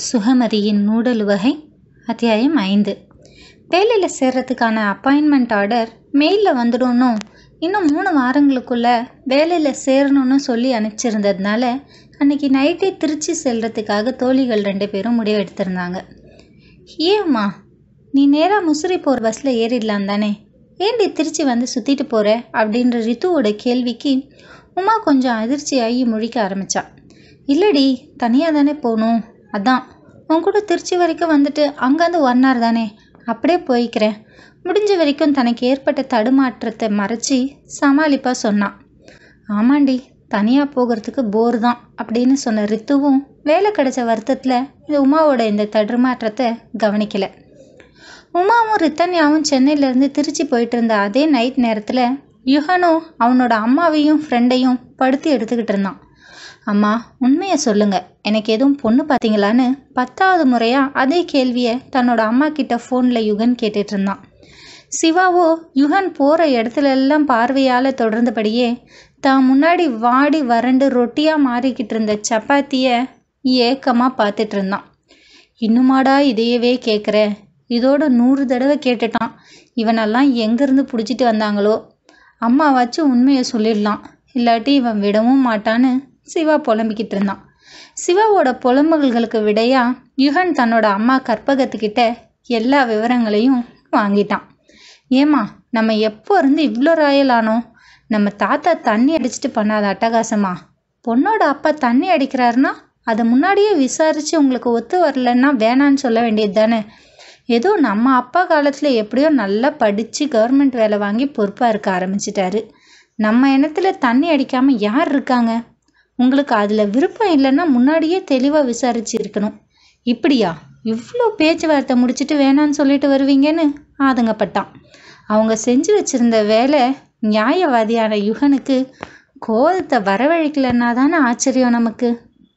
சுகமதியின் நூடலுவகை அத்தியாயம் ஐந்து வேலையில் சேர்றதுக்கான அப்பாயின்மெண்ட் ஆர்டர் மெயிலில் வந்துடும்னு இன்னும் மூணு வாரங்களுக்குள்ள வேலையில் சேரணும்னு சொல்லி அனுப்பிச்சிருந்ததுனால அன்னைக்கு நைட்டே திருச்சி செல்றதுக்காக தோழிகள் ரெண்டு பேரும் முடிவு எடுத்திருந்தாங்க ஏம்மா நீ நேராக முசிறி போகிற பஸ்ஸில் ஏறிடலாம் தானே ஏண்டி திருச்சி வந்து சுற்றிட்டு போகிற அப்படின்ற ரித்துவோட கேள்விக்கு உமா கொஞ்சம் அதிர்ச்சியாகி முழிக்க ஆரம்பிச்சா இல்லடி தனியாக தானே போகணும் அதான் உன் கூட திருச்சி வரைக்கும் வந்துட்டு அங்கேருந்து ஒன் ஹவர் தானே அப்படியே போய்க்கிறேன் முடிஞ்ச வரைக்கும் தனக்கு ஏற்பட்ட தடுமாற்றத்தை மறைச்சி சமாளிப்பாக சொன்னான் ஆமாண்டி தனியாக போகிறதுக்கு போர் தான் அப்படின்னு சொன்ன ரித்துவும் வேலை கிடைச்ச வருத்தத்தில் இந்த உமாவோட இந்த தடுமாற்றத்தை கவனிக்கலை உமாவும் ரித்தன்யாவும் சென்னையிலேருந்து திருச்சி போயிட்டு இருந்த அதே நைட் நேரத்தில் யுகனும் அவனோட அம்மாவையும் ஃப்ரெண்டையும் படுத்து எடுத்துக்கிட்டு இருந்தான் அம்மா உண்மையை சொல்லுங்க எனக்கு எதுவும் பொண்ணு பார்த்தீங்களான்னு பத்தாவது முறையாக அதே கேள்வியை தன்னோட அம்மா கிட்ட ஃபோனில் யுகன் கேட்டுட்டு இருந்தான் சிவாவோ யுகன் போகிற இடத்துல எல்லாம் பார்வையால் தொடர்ந்தபடியே தான் முன்னாடி வாடி வறண்டு ரொட்டியாக மாறிக்கிட்டு இருந்த சப்பாத்தியை ஏக்கமாக பார்த்துட்டு இருந்தான் இன்னுமாடா இதையவே கேட்குற இதோட நூறு தடவை கேட்டுட்டான் இவனெல்லாம் எங்கேருந்து பிடிச்சிட்டு வந்தாங்களோ அம்மாவாச்சும் உண்மையை சொல்லிடலாம் இல்லாட்டி இவன் விடவும் மாட்டான்னு சிவா புலம்பிக்கிட்டு இருந்தான் சிவாவோட புலம்புகளுக்கு விடையா யுகன் தன்னோட அம்மா கற்பகத்துக்கிட்ட எல்லா விவரங்களையும் வாங்கிட்டான் ஏமா நம்ம எப்போ இருந்து இவ்வளோ ராயலானோம் நம்ம தாத்தா தண்ணி அடிச்சிட்டு பண்ணாத அட்டகாசமா பொண்ணோட அப்பா தண்ணி அடிக்கிறாருன்னா அதை முன்னாடியே விசாரித்து உங்களுக்கு ஒத்து வரலன்னா வேணான்னு சொல்ல வேண்டியது தானே ஏதோ நம்ம அப்பா காலத்தில் எப்படியோ நல்லா படித்து கவர்மெண்ட் வேலை வாங்கி பொறுப்பாக இருக்க ஆரம்பிச்சிட்டாரு நம்ம இனத்துல தண்ணி அடிக்காமல் யார் இருக்காங்க உங்களுக்கு அதில் விருப்பம் இல்லைன்னா முன்னாடியே தெளிவாக விசாரிச்சு இருக்கணும் இப்படியா இவ்வளோ பேச்சுவார்த்தை முடிச்சுட்டு வேணான்னு சொல்லிட்டு வருவீங்கன்னு ஆதங்கப்பட்டான் அவங்க செஞ்சு வச்சிருந்த வேலை நியாயவாதியான யுகனுக்கு கோலத்தை வரவழைக்கலன்னா தானே ஆச்சரியம் நமக்கு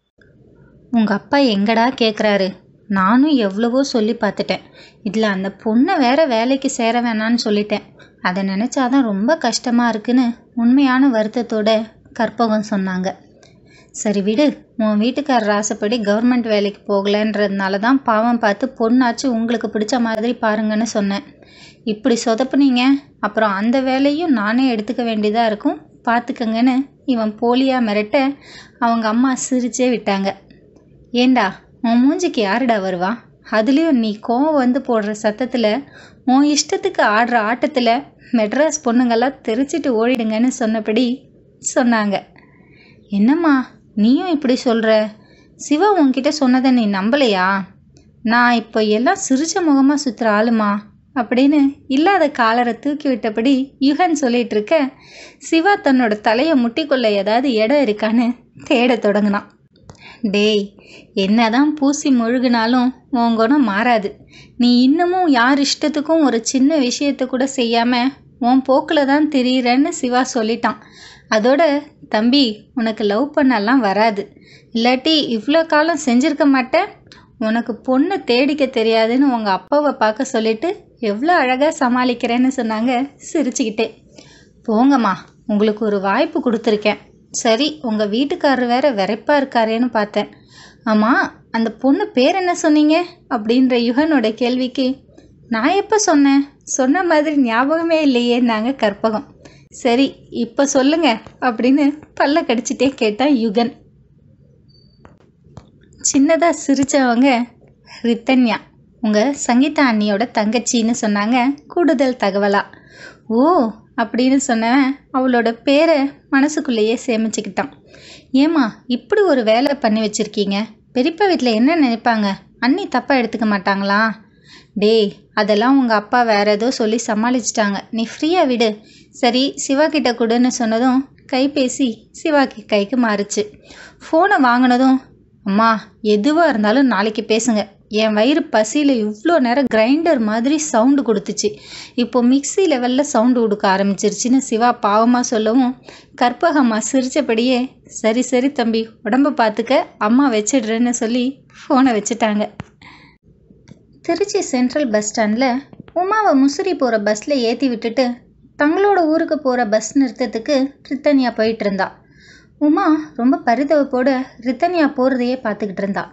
உங்கள் அப்பா எங்கடா கேட்குறாரு நானும் எவ்வளவோ சொல்லி பார்த்துட்டேன் இதில் அந்த பொண்ணை வேற வேலைக்கு சேர வேணான்னு சொல்லிட்டேன் அதை நினச்சாதான் ரொம்ப கஷ்டமாக இருக்குன்னு உண்மையான வருத்தத்தோட கற்பகம் சொன்னாங்க சரி விடு உன் வீட்டுக்காரர் ஆசைப்படி கவர்மெண்ட் வேலைக்கு போகலன்றதுனால தான் பாவம் பார்த்து பொண்ணாச்சு உங்களுக்கு பிடிச்ச மாதிரி பாருங்கன்னு சொன்னேன் இப்படி சொதப்புனீங்க அப்புறம் அந்த வேலையும் நானே எடுத்துக்க வேண்டியதாக இருக்கும் பார்த்துக்கங்கன்னு இவன் போலியாக மிரட்ட அவங்க அம்மா சிரிச்சே விட்டாங்க ஏண்டா உன் மூஞ்சிக்கு யாருடா வருவா அதுலேயும் நீ கோவம் வந்து போடுற சத்தத்தில் உன் இஷ்டத்துக்கு ஆடுற ஆட்டத்தில் மெட்ராஸ் பொண்ணுங்கெல்லாம் தெரிச்சிட்டு ஓடிடுங்கன்னு சொன்னபடி சொன்னாங்க என்னம்மா நீயும் இப்படி சொல்கிற சிவா உன்கிட்ட சொன்னதை நீ நம்பலையா நான் இப்போ எல்லாம் சிரிச்ச முகமாக சுற்றுற ஆளுமா அப்படின்னு இல்லாத காலரை தூக்கி விட்டபடி யுகன் சொல்லிட்டு இருக்க சிவா தன்னோட தலையை முட்டிக்கொள்ள ஏதாவது இடம் இருக்கான்னு தேட தொடங்கினான் டேய் என்னதான் பூசி முழுகினாலும் உன் குணம் மாறாது நீ இன்னமும் யார் இஷ்டத்துக்கும் ஒரு சின்ன விஷயத்த கூட செய்யாம உன் போக்கில் தான் தெரியுறன்னு சிவா சொல்லிட்டான் அதோட தம்பி உனக்கு லவ் பண்ணலாம் வராது இல்லாட்டி இவ்வளோ காலம் செஞ்சிருக்க மாட்டேன் உனக்கு பொண்ணு தேடிக்க தெரியாதுன்னு உங்கள் அப்பாவை பார்க்க சொல்லிட்டு எவ்வளோ அழகாக சமாளிக்கிறேன்னு சொன்னாங்க சிரிச்சுக்கிட்டே போங்கம்மா உங்களுக்கு ஒரு வாய்ப்பு கொடுத்துருக்கேன் சரி உங்கள் வீட்டுக்காரர் வேற வெறைப்பா இருக்காரேன்னு பார்த்தேன் ஆமாம் அந்த பொண்ணு பேர் என்ன சொன்னீங்க அப்படின்ற யுகனோட கேள்விக்கு நான் எப்போ சொன்னேன் சொன்ன மாதிரி ஞாபகமே இல்லையே நாங்கள் கற்பகம் சரி இப்போ சொல்லுங்க அப்படின்னு பல்ல கடிச்சிட்டே கேட்டான் யுகன் சின்னதாக சிரிச்சவங்க ரித்தன்யா உங்கள் சங்கீதா அண்ணியோட தங்கச்சின்னு சொன்னாங்க கூடுதல் தகவலா ஓ அப்படின்னு சொன்னவன் அவளோட பேரை மனசுக்குள்ளேயே சேமிச்சுக்கிட்டான் ஏமா இப்படி ஒரு வேலை பண்ணி வச்சுருக்கீங்க பெரியப்பா வீட்டில் என்ன நினைப்பாங்க அண்ணி தப்பாக எடுத்துக்க மாட்டாங்களா டேய் அதெல்லாம் உங்கள் அப்பா வேற ஏதோ சொல்லி சமாளிச்சிட்டாங்க நீ ஃப்ரீயாக விடு சரி சிவா கிட்ட கொடுன்னு சொன்னதும் கைபேசி சிவாக்கு கைக்கு மாறுச்சு ஃபோனை வாங்கினதும் அம்மா எதுவாக இருந்தாலும் நாளைக்கு பேசுங்க என் வயிறு பசியில் இவ்வளோ நேரம் கிரைண்டர் மாதிரி சவுண்டு கொடுத்துச்சு இப்போ மிக்சி லெவலில் சவுண்டு கொடுக்க ஆரம்பிச்சிருச்சுன்னு சிவா பாவமாக சொல்லவும் கற்பகம்மா சிரித்தபடியே சரி சரி தம்பி உடம்ப பார்த்துக்க அம்மா வச்சிடுறேன்னு சொல்லி ஃபோனை வச்சுட்டாங்க திருச்சி சென்ட்ரல் பஸ் ஸ்டாண்டில் உமாவை முசிறி போகிற பஸ்ஸில் ஏற்றி விட்டுட்டு தங்களோட ஊருக்கு போகிற பஸ் நிறுத்தத்துக்கு ரித்தன்யா போயிட்டு இருந்தா உமா ரொம்ப பரிதவிப்போடு ரித்தன்யா போகிறதையே பார்த்துக்கிட்டு இருந்தா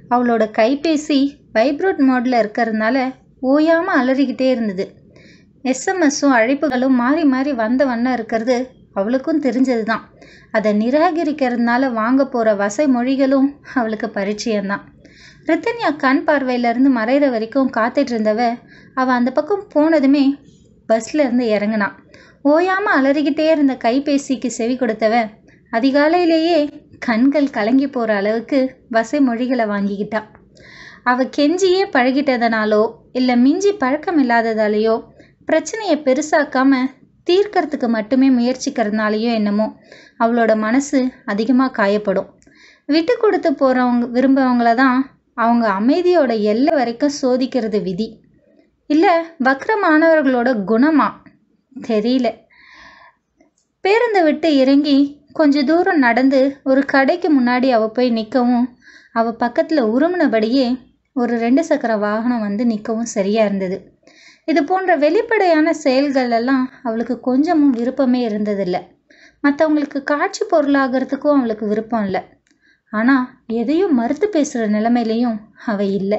அவளோட கைபேசி வைப்ரோட் மோடில் இருக்கிறதுனால ஓயாமல் அலறிக்கிட்டே இருந்தது எஸ்எம்எஸும் அழைப்புகளும் மாறி மாறி வந்த வண்ணம் இருக்கிறது அவளுக்கும் தெரிஞ்சது தான் அதை நிராகரிக்கிறதுனால வாங்க போகிற வசை மொழிகளும் அவளுக்கு பரிச்சயம்தான் ரித்தன்யா கண் பார்வையிலேருந்து மறையிற வரைக்கும் காத்துட்டு இருந்தவ அவள் அந்த பக்கம் போனதுமே பஸ்ல இருந்து இறங்கினான் ஓயாமல் அலறிக்கிட்டே இருந்த கைபேசிக்கு செவி கொடுத்தவன் அதிகாலையிலேயே கண்கள் கலங்கி போகிற அளவுக்கு வசை மொழிகளை வாங்கிக்கிட்டான் அவ கெஞ்சியே பழகிட்டதனாலோ இல்லை மிஞ்சி பழக்கம் இல்லாததாலேயோ பிரச்சனையை பெருசாக்காம தீர்க்கறதுக்கு மட்டுமே முயற்சிக்கிறதுனாலையோ என்னமோ அவளோட மனசு அதிகமாக காயப்படும் விட்டு கொடுத்து போகிறவங்க விரும்பவங்கள தான் அவங்க அமைதியோட எல்லை வரைக்கும் சோதிக்கிறது விதி இல்லை வக்ரமானவர்களோட குணமா தெரியல பேருந்தை விட்டு இறங்கி கொஞ்ச தூரம் நடந்து ஒரு கடைக்கு முன்னாடி அவள் போய் நிற்கவும் அவள் பக்கத்தில் உருமினபடியே ஒரு ரெண்டு சக்கர வாகனம் வந்து நிற்கவும் சரியாக இருந்தது இது போன்ற வெளிப்படையான செயல்கள் எல்லாம் அவளுக்கு கொஞ்சமும் விருப்பமே இருந்ததில்லை மற்றவங்களுக்கு காட்சி பொருளாகிறதுக்கும் அவளுக்கு விருப்பம் இல்லை ஆனால் எதையும் மறுத்து பேசுகிற நிலைமையிலையும் அவள் இல்லை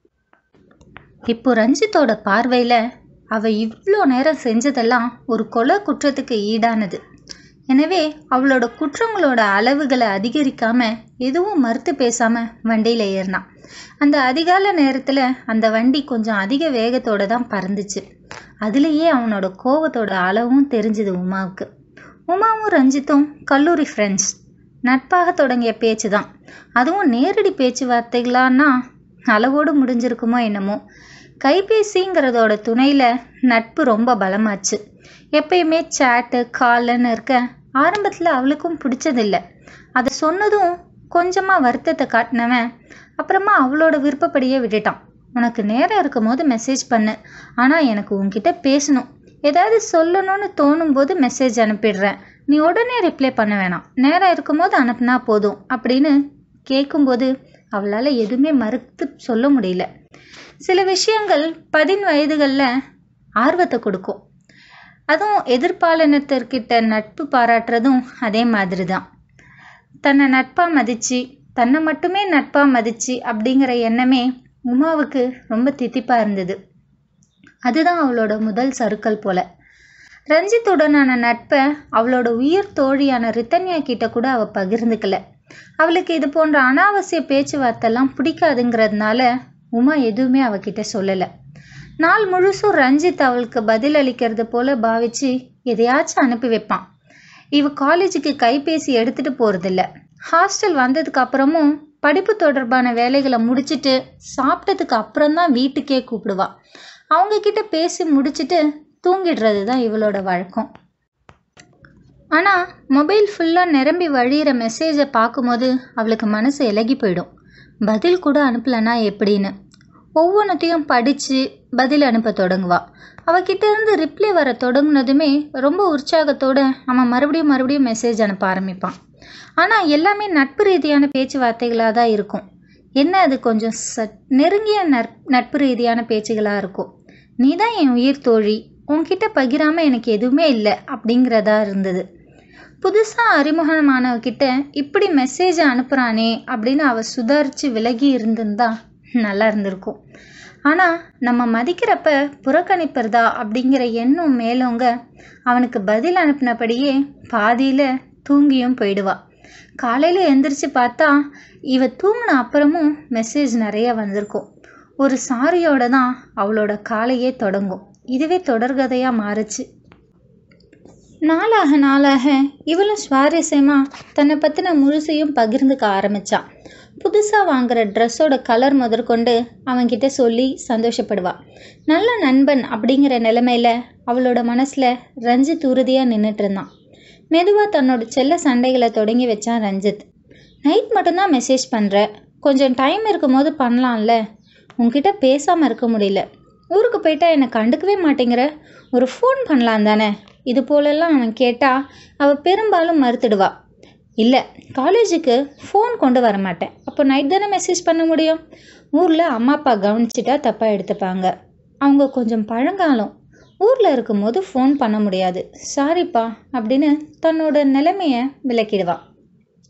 இப்போ ரஞ்சித்தோட பார்வையில் அவள் இவ்வளோ நேரம் செஞ்சதெல்லாம் ஒரு கொலை குற்றத்துக்கு ஈடானது எனவே அவளோட குற்றங்களோட அளவுகளை அதிகரிக்காம எதுவும் மறுத்து பேசாம வண்டியில் ஏறினான் அந்த அதிகால நேரத்தில் அந்த வண்டி கொஞ்சம் அதிக வேகத்தோட தான் பறந்துச்சு அதுலேயே அவனோட கோவத்தோட அளவும் தெரிஞ்சுது உமாவுக்கு உமாவும் ரஞ்சித்தும் கல்லூரி ஃப்ரெண்ட்ஸ் நட்பாக தொடங்கிய பேச்சு தான் அதுவும் நேரடி பேச்சுவார்த்தைகளான்னா அளவோடு முடிஞ்சிருக்குமோ என்னமோ கைபேசிங்கிறதோட துணையில் நட்பு ரொம்ப பலமாச்சு எப்பயுமே சேட்டு கால்னு இருக்க ஆரம்பத்தில் அவளுக்கும் பிடிச்சதில்ல அதை சொன்னதும் கொஞ்சமாக வருத்தத்தை காட்டினவன் அப்புறமா அவளோட விருப்பப்படியே விட்டுட்டான் உனக்கு நேரம் இருக்கும் போது மெசேஜ் பண்ணு ஆனால் எனக்கு உன்கிட்ட பேசணும் ஏதாவது சொல்லணும்னு தோணும் போது மெசேஜ் அனுப்பிடுறேன் நீ உடனே ரிப்ளை பண்ண வேணாம் நேரம் இருக்கும்போது அனுப்புனா போதும் அப்படின்னு கேட்கும்போது அவளால் எதுவுமே மறுத்து சொல்ல முடியல சில விஷயங்கள் பதின் வயதுகளில் ஆர்வத்தை கொடுக்கும் அதுவும் எதிர்பாலினத்திற்கிட்ட நட்பு பாராட்டுறதும் அதே மாதிரி தான் தன்னை நட்பாக மதித்து தன்னை மட்டுமே நட்பாக மதித்து அப்படிங்கிற எண்ணமே உமாவுக்கு ரொம்ப தித்திப்பாக இருந்தது அதுதான் அவளோட முதல் சறுக்கல் போல ரஞ்சித்துடனான நட்பை அவளோட உயிர் தோழியான ரித்தன்யா கிட்ட கூட அவள் பகிர்ந்துக்கல அவளுக்கு இது போன்ற அனாவசிய பேச்சுவார்த்தைலாம் பிடிக்காதுங்கிறதுனால உமா எதுவுமே அவகிட்ட சொல்லலை நாள் முழுசும் ரஞ்சித் அவளுக்கு பதில் அளிக்கிறது போல பாவிச்சு எதையாச்சும் அனுப்பி வைப்பான் இவ காலேஜுக்கு கைபேசி எடுத்துட்டு போறதில்ல ஹாஸ்டல் வந்ததுக்கு அப்புறமும் படிப்பு தொடர்பான வேலைகளை முடிச்சிட்டு சாப்பிட்டதுக்கு அப்புறம் தான் வீட்டுக்கே கூப்பிடுவா அவங்க கிட்ட பேசி முடிச்சிட்டு தூங்கிடுறது தான் இவளோட வழக்கம் ஆனால் மொபைல் ஃபுல்லாக நிரம்பி வழியிற மெசேஜை பார்க்கும்போது அவளுக்கு மனசு இலகி போயிடும் பதில் கூட அனுப்பலைன்னா எப்படின்னு ஒவ்வொன்றத்தையும் படித்து பதில் அனுப்ப தொடங்குவா அவகிட்ட இருந்து ரிப்ளை வர தொடங்குனதுமே ரொம்ப உற்சாகத்தோட அவன் மறுபடியும் மறுபடியும் மெசேஜ் அனுப்ப ஆரம்பிப்பான் ஆனால் எல்லாமே நட்பு ரீதியான பேச்சுவார்த்தைகளாக தான் இருக்கும் என்ன அது கொஞ்சம் சட் நெருங்கிய நற் நட்பு ரீதியான பேச்சுகளாக இருக்கும் நீ தான் என் உயிர் தோழி உன்கிட்ட பகிராமல் எனக்கு எதுவுமே இல்லை அப்படிங்கிறதா இருந்தது புதுசாக அறிமுகமானவகிட்ட இப்படி மெசேஜை அனுப்புகிறானே அப்படின்னு அவள் சுதாரித்து விலகி இருந்திருந்தா நல்லா இருந்திருக்கும் ஆனால் நம்ம மதிக்கிறப்ப புறக்கணிப்பறதா அப்படிங்கிற எண்ணம் மேலோங்க அவனுக்கு பதில் அனுப்பினபடியே பாதியில் தூங்கியும் போயிடுவா காலையில் எந்திரிச்சு பார்த்தா இவ தூங்கின அப்புறமும் மெசேஜ் நிறைய வந்திருக்கும் ஒரு சாரியோட தான் அவளோட காலையே தொடங்கும் இதுவே தொடர்கதையாக மாறுச்சு நாளாக நாளாக இவளும் சுவாரஸ்யமாக தன்னை பற்றின முழுசையும் பகிர்ந்துக்க ஆரம்பித்தா புதுசாக வாங்குற ட்ரெஸ்ஸோட கலர் முதற்கொண்டு அவன்கிட்ட சொல்லி சந்தோஷப்படுவா நல்ல நண்பன் அப்படிங்கிற நிலைமையில அவளோட மனசில் ரஞ்சித் உறுதியாக நின்றுட்டு இருந்தான் மெதுவாக தன்னோட செல்ல சண்டைகளை தொடங்கி வச்சான் ரஞ்சித் நைட் மட்டும்தான் மெசேஜ் பண்ணுற கொஞ்சம் டைம் இருக்கும்போது பண்ணலாம்ல உன்கிட்ட பேசாமல் இருக்க முடியல ஊருக்கு போயிட்டா என்னை கண்டுக்கவே மாட்டேங்கிற ஒரு ஃபோன் பண்ணலாம் தானே இது போலெல்லாம் அவன் கேட்டால் அவள் பெரும்பாலும் மறுத்துடுவா இல்லை காலேஜுக்கு ஃபோன் கொண்டு வர மாட்டேன் அப்போ நைட் தானே மெசேஜ் பண்ண முடியும் ஊரில் அம்மா அப்பா கவனிச்சிட்டா தப்பாக எடுத்துப்பாங்க அவங்க கொஞ்சம் பழங்காலம் ஊரில் இருக்கும்போது ஃபோன் பண்ண முடியாது சாரிப்பா அப்படின்னு தன்னோட நிலைமையை விளக்கிடுவா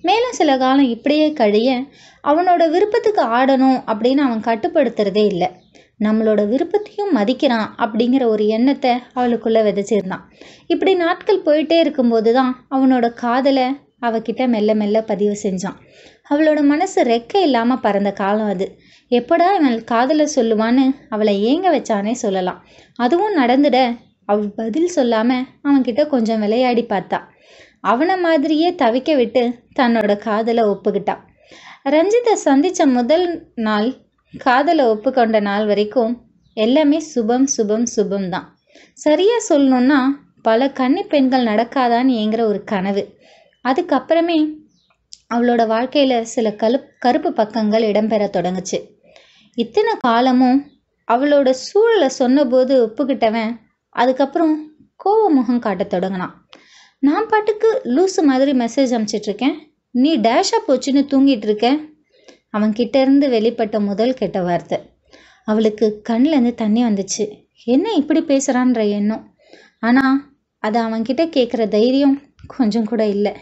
மேலும் சில காலம் இப்படியே கழிய அவனோட விருப்பத்துக்கு ஆடணும் அப்படின்னு அவன் கட்டுப்படுத்துறதே இல்லை நம்மளோட விருப்பத்தையும் மதிக்கிறான் அப்படிங்கிற ஒரு எண்ணத்தை அவளுக்குள்ளே விதைச்சிருந்தான் இப்படி நாட்கள் போயிட்டே இருக்கும்போது தான் அவனோட காதலை அவகிட்ட மெல்ல மெல்ல பதிவு செஞ்சான் அவளோட மனசு ரெக்கை இல்லாமல் பறந்த காலம் அது எப்படா இவன் காதலை சொல்லுவான்னு அவளை ஏங்க வச்சானே சொல்லலாம் அதுவும் நடந்துட அவள் பதில் சொல்லாமல் அவன்கிட்ட கொஞ்சம் விளையாடி பார்த்தா அவனை மாதிரியே தவிக்க விட்டு தன்னோட காதலை ஒப்புக்கிட்டான் ரஞ்சித்தை சந்தித்த முதல் நாள் காதலை ஒப்புக்கொண்ட நாள் வரைக்கும் எல்லாமே சுபம் சுபம் சுபம் தான் சரியாக சொல்லணுன்னா பல கன்னி பெண்கள் நடக்காதான்னு ஏங்குற ஒரு கனவு அதுக்கப்புறமே அவளோட வாழ்க்கையில் சில கழு கருப்பு பக்கங்கள் இடம்பெற தொடங்குச்சு இத்தனை காலமும் அவளோட சூழலை சொன்னபோது ஒப்புக்கிட்டவன் அதுக்கப்புறம் கோவ முகம் காட்டத் தொடங்கினான் நான் பாட்டுக்கு லூசு மாதிரி மெசேஜ் அனுப்பிச்சிட்ருக்கேன் நீ டேஷாக போச்சுன்னு தூங்கிட்டு இருக்க அவன்கிட்ட இருந்து வெளிப்பட்ட முதல் கெட்ட வார்த்தை அவளுக்கு கண்ணிலேருந்து தண்ணி வந்துச்சு என்ன இப்படி பேசுகிறான்ற எண்ணம் ஆனால் அதை அவன்கிட்ட கேட்குற தைரியம் கொஞ்சம் கூட இல்லை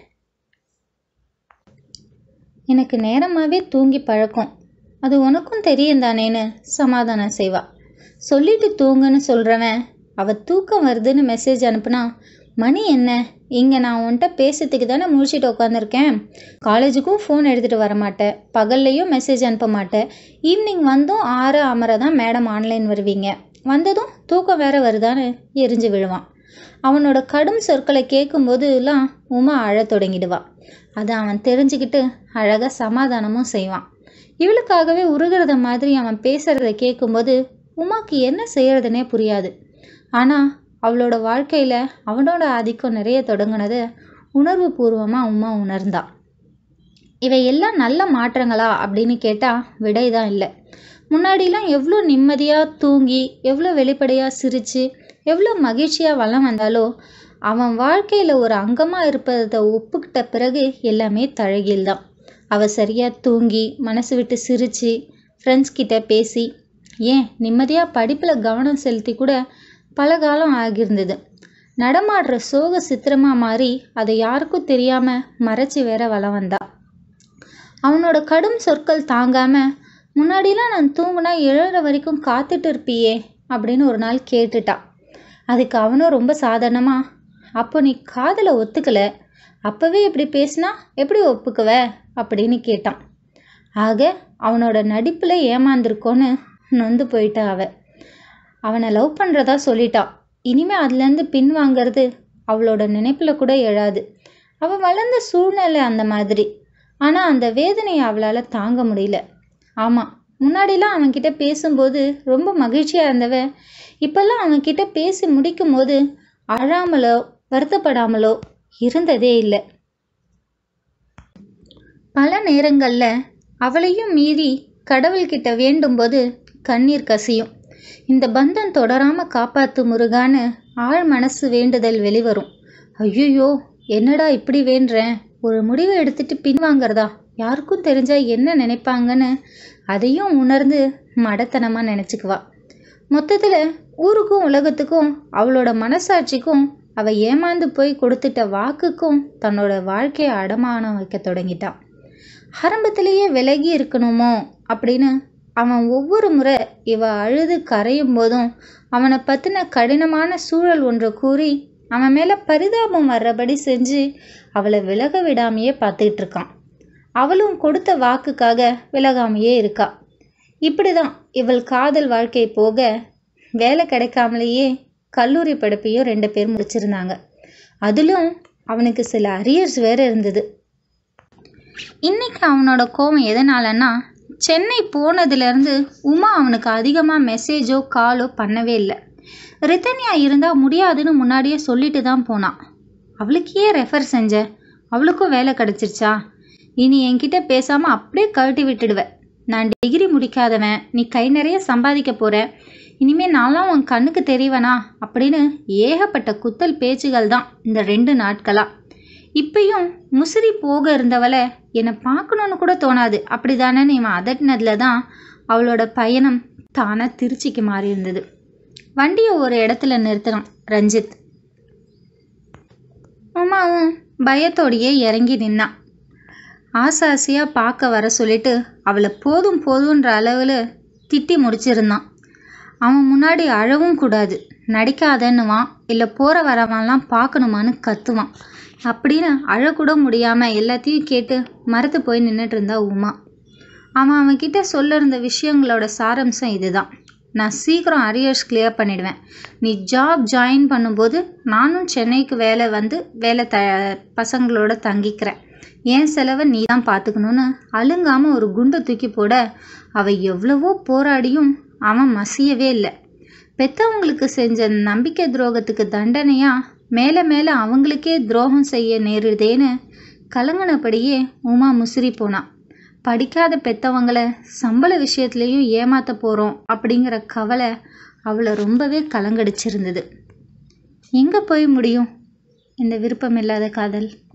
எனக்கு நேரமாகவே தூங்கி பழக்கம் அது உனக்கும் தெரியும் தானேன்னு சமாதானம் செய்வா சொல்லிட்டு தூங்குன்னு சொல்கிறவன் அவள் தூக்கம் வருதுன்னு மெசேஜ் அனுப்புனா மணி என்ன இங்கே நான் உன்கிட்ட பேசுறதுக்கு தானே முடிச்சுட்டு உட்காந்துருக்கேன் காலேஜுக்கும் ஃபோன் எடுத்துகிட்டு வர மாட்டேன் பகல்லையும் மெசேஜ் அனுப்ப மாட்டேன் ஈவினிங் வந்தும் ஆறு அமர தான் மேடம் ஆன்லைன் வருவீங்க வந்ததும் தூக்கம் வேற வருதான்னு எரிஞ்சு விழுவான் அவனோட கடும் சொற்களை கேட்கும்போதுலாம் உமா அழத் தொடங்கிடுவா அதை அவன் தெரிஞ்சுக்கிட்டு அழகாக சமாதானமும் செய்வான் இவளுக்காகவே உருகிறத மாதிரி அவன் பேசுகிறத கேட்கும்போது உமாக்கு என்ன செய்யறதுனே புரியாது ஆனால் அவளோட வாழ்க்கையில் அவனோட ஆதிக்கம் நிறைய தொடங்கினதை உணர்வு பூர்வமாக உமா உணர்ந்தா இவை எல்லாம் நல்ல மாற்றங்களா அப்படின்னு கேட்டால் விடை தான் இல்லை முன்னாடிலாம் எவ்வளோ நிம்மதியாக தூங்கி எவ்வளோ வெளிப்படையாக சிரித்து எவ்வளோ மகிழ்ச்சியாக வளம் வந்தாலோ அவன் வாழ்க்கையில் ஒரு அங்கமாக இருப்பதை ஒப்புக்கிட்ட பிறகு எல்லாமே தழகில் தான் அவள் சரியாக தூங்கி மனசு விட்டு சிரித்து ஃப்ரெண்ட்ஸ் கிட்ட பேசி ஏன் நிம்மதியாக படிப்பில் கவனம் செலுத்தி கூட பல காலம் ஆகியிருந்தது நடமாடுற சோக சித்திரமாக மாறி அதை யாருக்கும் தெரியாமல் மறைச்சி வேற வளம் வந்தா அவனோட கடும் சொற்கள் தாங்காம முன்னாடிலாம் நான் தூங்குனா எழுற வரைக்கும் காத்துட்டு இருப்பியே அப்படின்னு ஒரு நாள் கேட்டுட்டா அதுக்கு அவனும் ரொம்ப சாதாரணமாக அப்போ நீ காதலை ஒத்துக்கல அப்போவே இப்படி பேசினா எப்படி ஒப்புக்குவ அப்படின்னு கேட்டான் ஆக அவனோட நடிப்பில் ஏமாந்திருக்கோன்னு நொந்து போயிட்டா அவ அவனை லவ் பண்ணுறதா சொல்லிட்டா இனிமே அதுலேருந்து பின் வாங்கிறது அவளோட நினைப்பில் கூட எழாது அவள் வளர்ந்த சூழ்நிலை அந்த மாதிரி ஆனால் அந்த வேதனையை அவளால் தாங்க முடியல ஆமாம் முன்னாடிலாம் அவன்கிட்ட பேசும்போது ரொம்ப மகிழ்ச்சியாக இருந்தவ இப்போல்லாம் அவன்கிட்ட பேசி முடிக்கும் போது அழாமலோ வருத்தப்படாமலோ இருந்ததே இல்லை பல நேரங்களில் அவளையும் மீறி கடவுள்கிட்ட வேண்டும்போது கண்ணீர் கசியும் இந்த பந்தம் தொடராம காப்பாத்து முருகான்னு ஆழ் மனசு வேண்டுதல் வெளிவரும் ஐயோ என்னடா இப்படி வேண்டுறேன் ஒரு முடிவை எடுத்துட்டு பின்வாங்கிறதா யாருக்கும் தெரிஞ்சா என்ன நினைப்பாங்கன்னு அதையும் உணர்ந்து மடத்தனமாக நினச்சிக்குவா மொத்தத்தில் ஊருக்கும் உலகத்துக்கும் அவளோட மனசாட்சிக்கும் அவ ஏமாந்து போய் கொடுத்துட்ட வாக்குக்கும் தன்னோட வாழ்க்கையை அடமானம் வைக்க தொடங்கிட்டான் ஆரம்பத்திலேயே விலகி இருக்கணுமோ அப்படின்னு அவன் ஒவ்வொரு முறை இவ அழுது கரையும் போதும் அவனை பற்றின கடினமான சூழல் ஒன்றை கூறி அவன் மேலே பரிதாபம் வர்றபடி செஞ்சு அவளை விலக விடாமையே பார்த்துக்கிட்டு இருக்கான் அவளும் கொடுத்த வாக்குக்காக விலகாமையே இருக்கா இப்படி தான் இவள் காதல் வாழ்க்கை போக வேலை கிடைக்காமலேயே கல்லூரி படிப்பையும் ரெண்டு பேர் முடிச்சிருந்தாங்க அதிலும் அவனுக்கு சில அரியர்ஸ் வேற இருந்தது இன்னைக்கு அவனோட கோவம் எதனாலன்னா சென்னை போனதுலேருந்து உமா அவனுக்கு அதிகமாக மெசேஜோ காலோ பண்ணவே இல்லை ரித்தன்யா இருந்தால் முடியாதுன்னு முன்னாடியே சொல்லிட்டு தான் போனான் அவளுக்கு ஏன் ரெஃபர் செஞ்ச அவளுக்கும் வேலை கிடச்சிருச்சா இனி என்கிட்ட பேசாமல் அப்படியே கழட்டி விட்டுடுவேன் நான் டிகிரி முடிக்காதவன் நீ கை நிறைய சம்பாதிக்க போற இனிமே நான்லாம் உன் கண்ணுக்கு தெரியவனா அப்படின்னு ஏகப்பட்ட குத்தல் பேச்சுகள் தான் இந்த ரெண்டு நாட்களா இப்பயும் முசிறி போக இருந்தவளை என்னை பார்க்கணுன்னு கூட தோணாது அப்படிதானேன்னு இவன் அதட்டினதுல தான் அவளோட பயணம் தானாக திருச்சிக்கு மாறி இருந்தது வண்டியை ஒரு இடத்துல நிறுத்தினான் ரஞ்சித் உமாவும் பயத்தோடையே இறங்கி நின்னான் ஆசை ஆசையாக பார்க்க வர சொல்லிட்டு அவளை போதும் போதுன்ற அளவில் திட்டி முடிச்சிருந்தான் அவன் முன்னாடி அழவும் கூடாது நடிக்காதன்னுவான் இல்லை போகிற வரவான்லாம் பார்க்கணுமான்னு கத்துவான் அப்படின்னு அழக்கூட முடியாமல் எல்லாத்தையும் கேட்டு மறத்து போய் நின்றுட்டு இருந்தா உமா அவன் அவன்கிட்ட சொல்ல இருந்த விஷயங்களோட சாரம்சம் இதுதான் நான் சீக்கிரம் அரியர்ஸ் கிளியர் பண்ணிடுவேன் நீ ஜாப் ஜாயின் பண்ணும்போது நானும் சென்னைக்கு வேலை வந்து வேலை த பசங்களோட தங்கிக்கிறேன் என் செலவை நீ தான் பார்த்துக்கணுன்னு அழுங்காமல் ஒரு குண்டை தூக்கி போட அவள் எவ்வளவோ போராடியும் அவன் மசியவே இல்லை பெத்தவங்களுக்கு செஞ்ச நம்பிக்கை துரோகத்துக்கு தண்டனையா மேலே மேலே அவங்களுக்கே துரோகம் செய்ய நேருதேன்னு கலங்கினபடியே உமா முசிறி போனான் படிக்காத பெத்தவங்களை சம்பள விஷயத்துலேயும் ஏமாத்த போகிறோம் அப்படிங்கிற கவலை அவளை ரொம்பவே கலங்கடிச்சிருந்தது எங்கே போய் முடியும் இந்த விருப்பமில்லாத காதல்